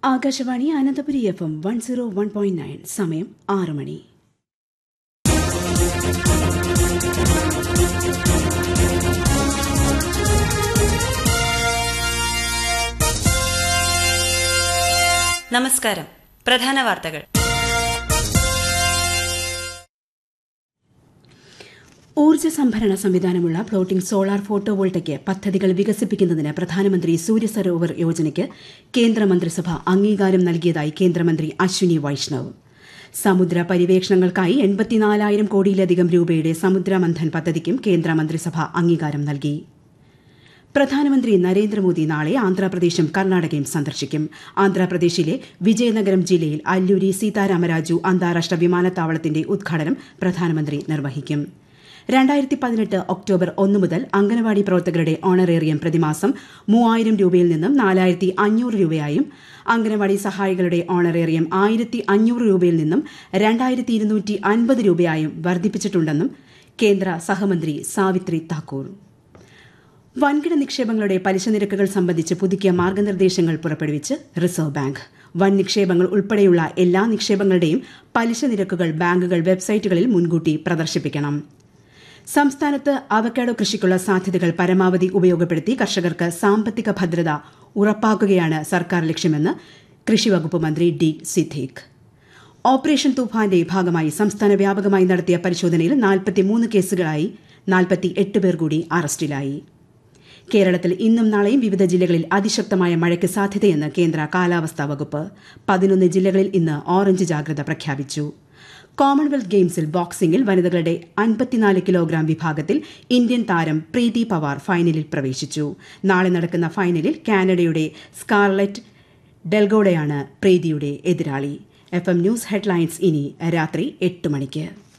Akashvani Ananthapuri F M one zero one point nine സമയം ആറ് മണി നമസ്കാരം പ്രധാന വാർത്തകൾ ഊർജ്ജ സംഭരണ സംവിധാനമുള്ള ഫ്ലോട്ടിംഗ് സോളാർ ഫോട്ടോവോൾട്ടയ്ക്ക് പദ്ധതികൾ വികസിപ്പിക്കുന്നതിന് പ്രധാനമന്ത്രി സൂര്യ സരോവർ യോജനയ്ക്ക് കേന്ദ്രമന്ത്രിസഭ അംഗീകാരം നൽകിയതായി കേന്ദ്രമന്ത്രി അശ്വിനി വൈഷ്ണവ് സമുദ്ര പര്യവേഷണങ്ങൾക്കായി എൺപത്തിനാലായിരം കോടിയിലധികം രൂപയുടെ സമുദ്രമന്ഥൻ പദ്ധതിക്കും കേന്ദ്രമന്ത്രിസഭ അംഗീകാരം നൽകി പ്രധാനമന്ത്രി നരേന്ദ്രമോദി നാളെ ആന്ധ്രാപ്രദേശും കർണാടകയും സന്ദർശിക്കും ആന്ധ്രാപ്രദേശിലെ വിജയനഗരം ജില്ലയിൽ അല്ലൂരി സീതാരാമരാജു അന്താരാഷ്ട്ര വിമാനത്താവളത്തിന്റെ ഉദ്ഘാടനം പ്രധാനമന്ത്രി നിർവഹിക്കും രണ്ടായിരത്തി പതിനെട്ട് ഒക്ടോബർ ഒന്ന് മുതൽ അംഗനവാടി പ്രവർത്തകരുടെ ഓണറേറിയം പ്രതിമാസം മൂവായിരം രൂപയിൽ നിന്നും നാലായിരത്തി അഞ്ഞൂറ് രൂപയായും അംഗനവാടി സഹായികളുടെ ഓണറേറിയം ആയിരത്തി അഞ്ഞൂറ് രൂപയിൽ നിന്നും രണ്ടായിരത്തി ഇരുന്നൂറ്റി അൻപത് രൂപയായും വർദ്ധിപ്പിച്ചിട്ടുണ്ടെന്നും കേന്ദ്ര സഹമന്ത്രി സാവിത്രി താക്കൂർ വൻകിട നിക്ഷേപങ്ങളുടെ പലിശ നിരക്കുകൾ സംബന്ധിച്ച് പുതുക്കിയ മാർഗനിർദ്ദേശങ്ങൾ പുറപ്പെടുവിച്ച് റിസർവ് ബാങ്ക് വൻ നിക്ഷേപങ്ങൾ ഉൾപ്പെടെയുള്ള എല്ലാ നിക്ഷേപങ്ങളുടെയും പലിശ നിരക്കുകൾ ബാങ്കുകൾ വെബ്സൈറ്റുകളിൽ മുൻകൂട്ടി പ്രദർശിപ്പിക്കണം സംസ്ഥാനത്ത് അവക്കാഡോ കൃഷിക്കുള്ള സാധ്യതകൾ പരമാവധി ഉപയോഗപ്പെടുത്തി കർഷകർക്ക് സാമ്പത്തിക ഭദ്രത ഉറപ്പാക്കുകയാണ് സർക്കാർ ലക്ഷ്യമെന്ന് കൃഷിവകുപ്പ് മന്ത്രി ഡി സിദ്ദീഖ് ഓപ്പറേഷൻ തൂഫാന്റെ ഭാഗമായി സംസ്ഥാന വ്യാപകമായി നടത്തിയ പരിശോധനയിൽ നാൽപ്പത്തിമൂന്ന് കേസുകളായി നാൽപ്പത്തി എട്ട് പേർ കൂടി അറസ്റ്റിലായി കേരളത്തിൽ ഇന്നും നാളെയും വിവിധ ജില്ലകളിൽ അതിശക്തമായ മഴയ്ക്ക് സാധ്യതയെന്ന് കേന്ദ്ര കാലാവസ്ഥാ വകുപ്പ് പതിനൊന്ന് ജില്ലകളിൽ ഇന്ന് ഓറഞ്ച് ജാഗ്രത പ്രഖ്യാപിച്ചു കോമൺവെൽത്ത് ഗെയിംസിൽ ബോക്സിംഗിൽ വനിതകളുടെ അൻപത്തിനാല് കിലോഗ്രാം വിഭാഗത്തിൽ ഇന്ത്യൻ താരം പ്രീതി പവാർ ഫൈനലിൽ പ്രവേശിച്ചു നാളെ നടക്കുന്ന ഫൈനലിൽ കാനഡയുടെ സ്കാർലറ്റ് ഡെൽഗോഡയാണ് പ്രീതിയുടെ എതിരാളി എഫ് എം ന്യൂസ് ഹെഡ്ലൈൻസ് ഇനി രാത്രി എട്ട് മണിക്ക്